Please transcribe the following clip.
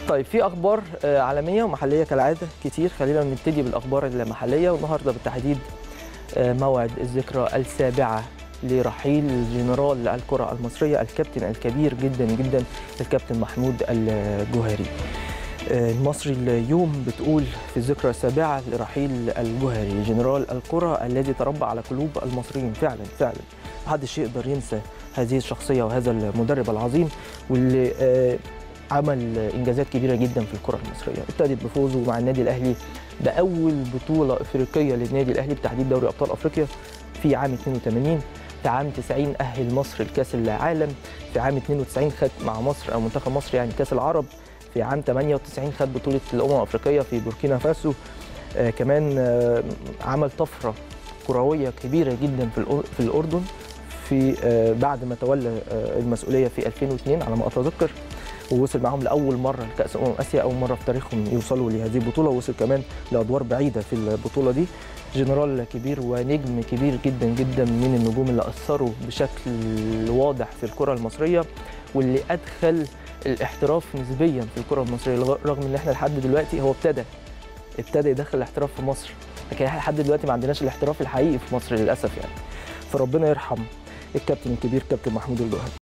طيب في اخبار آه، عالميه ومحليه كالعاده كتير خلينا نبتدي بالاخبار المحليه والنهارده بالتحديد آه، موعد الذكرى السابعه لرحيل جنرال الكره المصريه الكابتن الكبير جدا جدا الكابتن محمود الجوهري آه، المصري اليوم بتقول في الذكرى السابعه لرحيل الجوهري جنرال الكره الذي تربى على قلوب المصريين فعلا فعلا محدش يقدر ينسى هذه الشخصيه وهذا المدرب العظيم واللي آه، عمل انجازات كبيره جدا في الكره المصريه ابتدت بفوزه مع النادي الاهلي باول بطوله افريقيه للنادي الاهلي بتحديد دوري ابطال افريقيا في عام 82 في عام 90 اهل مصر لكاس العالم في عام 92 خد مع مصر او منتخب مصر يعني كاس العرب في عام 98 خد بطوله الامم الافريقيه في بوركينا فاسو آه كمان آه عمل طفره كرويه كبيره جدا في الأر- في الاردن في آه بعد ما تولى آه المسؤوليه في 2002 على ما اتذكر ووصل معاهم لاول مره لكاس امم اسيا اول مره في تاريخهم يوصلوا لهذه البطوله ووصل كمان لادوار بعيده في البطوله دي جنرال كبير ونجم كبير جدا جدا من النجوم اللي اثروا بشكل واضح في الكره المصريه واللي ادخل الاحتراف نسبيا في الكره المصريه لغ- رغم ان احنا لحد دلوقتي هو ابتدى ابتدى يدخل الاحتراف في مصر لكن احنا لحد دلوقتي ما عندناش الاحتراف الحقيقي في مصر للاسف يعني فربنا يرحم الكابتن الكبير كابتن محمود الجوهري